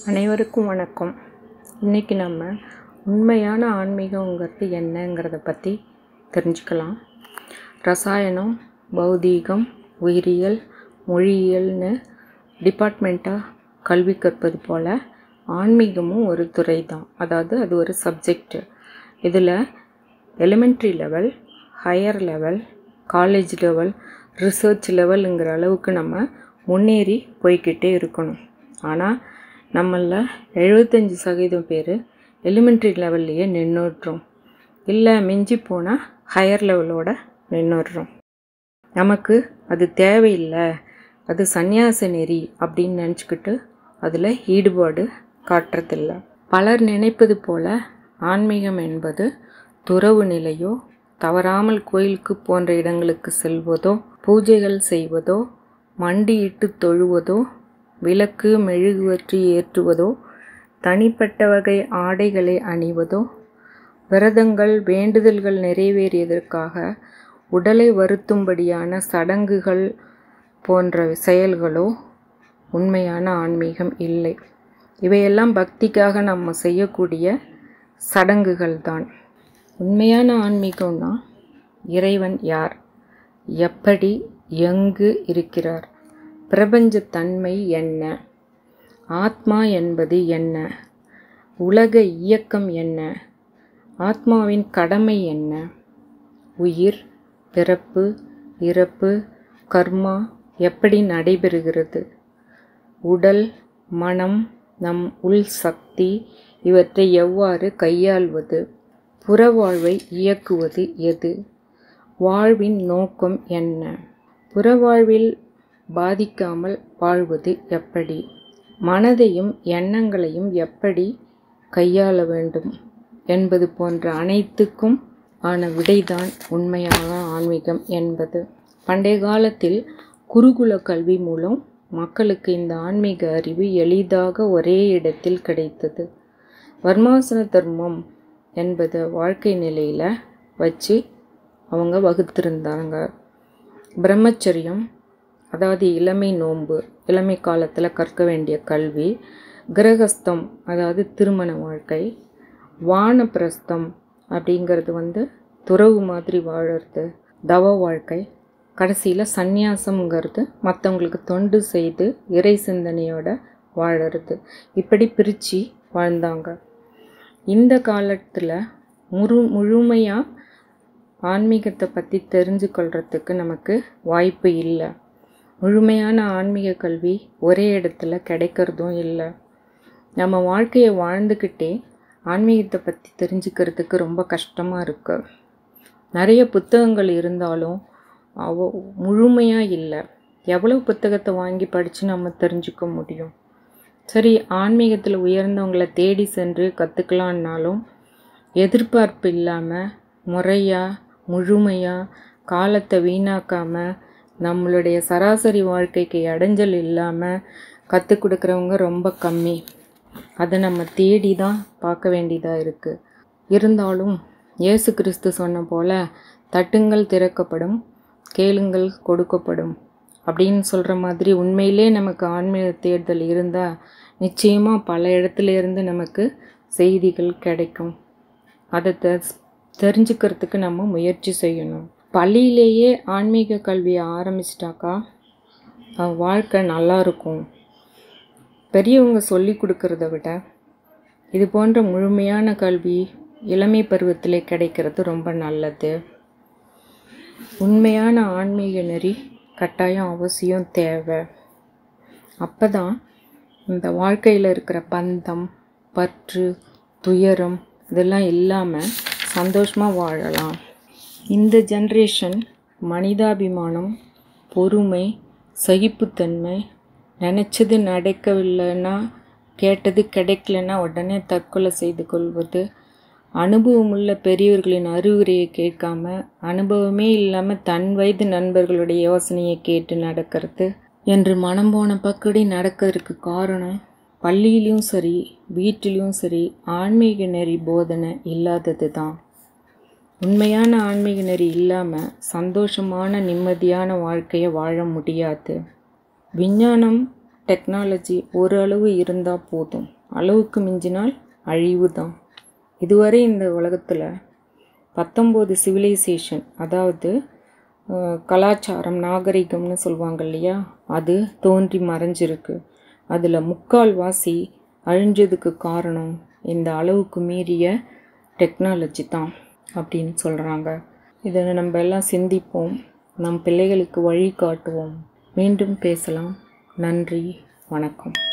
அனைவருக்கும் வணக்கம் இன்றைக்கி நம்ம உண்மையான ஆன்மீகங்கிறது என்னங்கிறத பற்றி தெரிஞ்சுக்கலாம் ரசாயனம் பௌதீகம் உயிரியல் மொழியியல்னு டிபார்ட்மெண்ட்டாக கல்வி கற்பது போல் ஆன்மீகமும் ஒரு துறை தான் அதாவது அது ஒரு சப்ஜெக்டு இதில் elementary level higher level college level research லெவலுங்கிற அளவுக்கு நம்ம முன்னேறி போய்க்கிட்டே இருக்கணும் ஆனால் நம்மளில் எழுபத்தஞ்சி சதவீதம் பேர் எலிமெண்ட்ரி லெவல்லையே நின்றுடுறோம் இல்லை மிஞ்சி போனால் ஹையர் லெவலோட நின்றுடுறோம் நமக்கு அது தேவையில்லை அது சந்நியாச நெறி அப்படின்னு நினச்சிக்கிட்டு அதில் ஈடுபாடு காட்டுறதில்ல பலர் நினைப்பது போல ஆன்மீகம் என்பது துறவு நிலையோ தவறாமல் கோயிலுக்கு போன்ற இடங்களுக்கு செல்வதோ பூஜைகள் செய்வதோ மண்டியிட்டு தொழுவதோ விளக்கு மெழுகுவற்றி ஏற்றுவதோ தனிப்பட்ட வகை ஆடைகளை அணிவதோ விரதங்கள் வேண்டுதல்கள் நிறைவேறியதற்காக உடலை வருத்தும்படியான சடங்குகள் போன்ற செயல்களோ உண்மையான ஆன்மீகம் இல்லை இவையெல்லாம் பக்திக்காக நம்ம செய்யக்கூடிய சடங்குகள் தான் உண்மையான ஆன்மீகம்னா இறைவன் யார் எப்படி எங்கு இருக்கிறார் பிரபஞ்ச தன்மை என்ன ஆத்மா என்பது என்ன உலக இயக்கம் என்ன ஆத்மாவின் கடமை என்ன உயிர் பிறப்பு இறப்பு கர்மா எப்படி நடைபெறுகிறது உடல் மனம் நம் உள் சக்தி இவற்றை எவ்வாறு கையாள்வது புறவாழ்வை இயக்குவது எது வாழ்வின் நோக்கம் என்ன புறவாழ்வில் பாதிக்காமல் வாழ்வது எப்படி மனதையும் எண்ணங்களையும் எப்படி கையாள வேண்டும் என்பது போன்ற அனைத்துக்கும் ஆன விடைதான் உண்மையான ஆன்மீகம் என்பது பண்டைய காலத்தில் குருகுல கல்வி மூலம் மக்களுக்கு இந்த ஆன்மீக அறிவு எளிதாக ஒரே இடத்தில் கிடைத்தது வர்மாசன தர்மம் என்பது வாழ்க்கை நிலையில் வச்சு அவங்க வகுத்திருந்தாங்க பிரம்மச்சரியம் அதாவது இளமை நோன்பு இளமை காலத்தில் கற்க வேண்டிய கல்வி கிரகஸ்தம் அதாவது திருமண வாழ்க்கை வானப்பிரஸ்தம் அப்படிங்கிறது வந்து துறவு மாதிரி வாழறது தவ வாழ்க்கை கடைசியில் சந்நியாசம்ங்கிறது மற்றவங்களுக்கு தொண்டு செய்து இறை சிந்தனையோட வாழறது இப்படி பிரித்து வாழ்ந்தாங்க இந்த காலத்தில் முழு முழுமையாக ஆன்மீகத்தை பற்றி தெரிஞ்சுக்கொள்கிறதுக்கு நமக்கு வாய்ப்பு இல்லை முழுமையான ஆன்மீக கல்வி ஒரே இடத்துல கிடைக்கிறதும் இல்லை நம்ம வாழ்க்கையை வாழ்ந்துக்கிட்டே ஆன்மீகத்தை பற்றி தெரிஞ்சுக்கிறதுக்கு ரொம்ப கஷ்டமாக இருக்கு நிறைய புத்தகங்கள் இருந்தாலும் அவ முழுமையாக இல்லை எவ்வளோ புத்தகத்தை வாங்கி படித்து நம்ம தெரிஞ்சுக்க முடியும் சரி ஆன்மீகத்தில் உயர்ந்தவங்களை தேடி சென்று கற்றுக்கலான்னாலும் எதிர்பார்ப்பு இல்லாமல் முறையாக முழுமையாக காலத்தை வீணாக்காமல் நம்மளுடைய சராசரி வாழ்க்கைக்கு இடைஞ்சல் இல்லாமல் கற்றுக் கொடுக்குறவங்க ரொம்ப கம்மி அதை நம்ம தேடி தான் பார்க்க வேண்டியதாக இருக்குது இருந்தாலும் இயேசு கிறிஸ்து சொன்ன போல் தட்டுங்கள் திறக்கப்படும் கேளுங்கள் கொடுக்கப்படும் அப்படின்னு சொல்கிற மாதிரி உண்மையிலே நமக்கு ஆன்மீக தேர்தல் இருந்தால் நிச்சயமாக பல இடத்துல இருந்து நமக்கு செய்திகள் கிடைக்கும் அதை தெ தெரிஞ்சுக்கிறதுக்கு நம்ம முயற்சி செய்யணும் பள்ளியிலேயே ஆன்மீக கல்வியை ஆரம்பிச்சிட்டாக்கா வாழ்க்கை நல்லா இருக்கும் பெரியவங்க சொல்லி கொடுக்கறத விட இது போன்ற முழுமையான கல்வி இளமை பருவத்திலே கிடைக்கிறது ரொம்ப நல்லது உண்மையான ஆன்மீக நெறி கட்டாயம் அவசியம் தேவை அப்போ தான் இந்த வாழ்க்கையில் இருக்கிற பந்தம் பற்று துயரம் இதெல்லாம் இல்லாமல் சந்தோஷமாக வாழலாம் இந்த ஜென்ரேஷன் மனிதாபிமானம் பொறுமை சகிப்புத்தன்மை நினச்சது நடக்கவில்லைன்னா கேட்டது கிடைக்கலன்னா உடனே தற்கொலை செய்து கொள்வது அனுபவமுள்ள பெரியவர்களின் அறிவுரையை கேட்காம அனுபவமே இல்லாமல் தன் வயது நண்பர்களுடைய யோசனையை கேட்டு நடக்கிறது என்று மனம் போன பக்கடி நடக்கிறதுக்கு காரணம் பள்ளியிலையும் சரி வீட்டிலையும் சரி ஆன்மீக நெறி போதனை இல்லாதது தான் உண்மையான ஆன்மீக நெறி இல்லாமல் சந்தோஷமான நிம்மதியான வாழ்க்கையை வாழ முடியாது விஞ்ஞானம் டெக்னாலஜி ஓரளவு இருந்தால் போதும் அளவுக்கு மிஞ்சினால் அழிவு தான் இதுவரை இந்த உலகத்தில் பத்தொம்போது சிவிலைசேஷன் அதாவது அஹ், கலாச்சாரம் நாகரிகம்னு சொல்லுவாங்க இல்லையா அது தோன்றி மறைஞ்சிருக்கு அதில் முக்கால்வாசி அழிஞ்சதுக்கு காரணம் இந்த அளவுக்கு மீறிய டெக்னாலஜி தான் அப்படின்னு சொல்கிறாங்க இதை நம்ம எல்லாம் சிந்திப்போம் நம் பிள்ளைகளுக்கு வழி காட்டுவோம் மீண்டும் பேசலாம் நன்றி வணக்கம்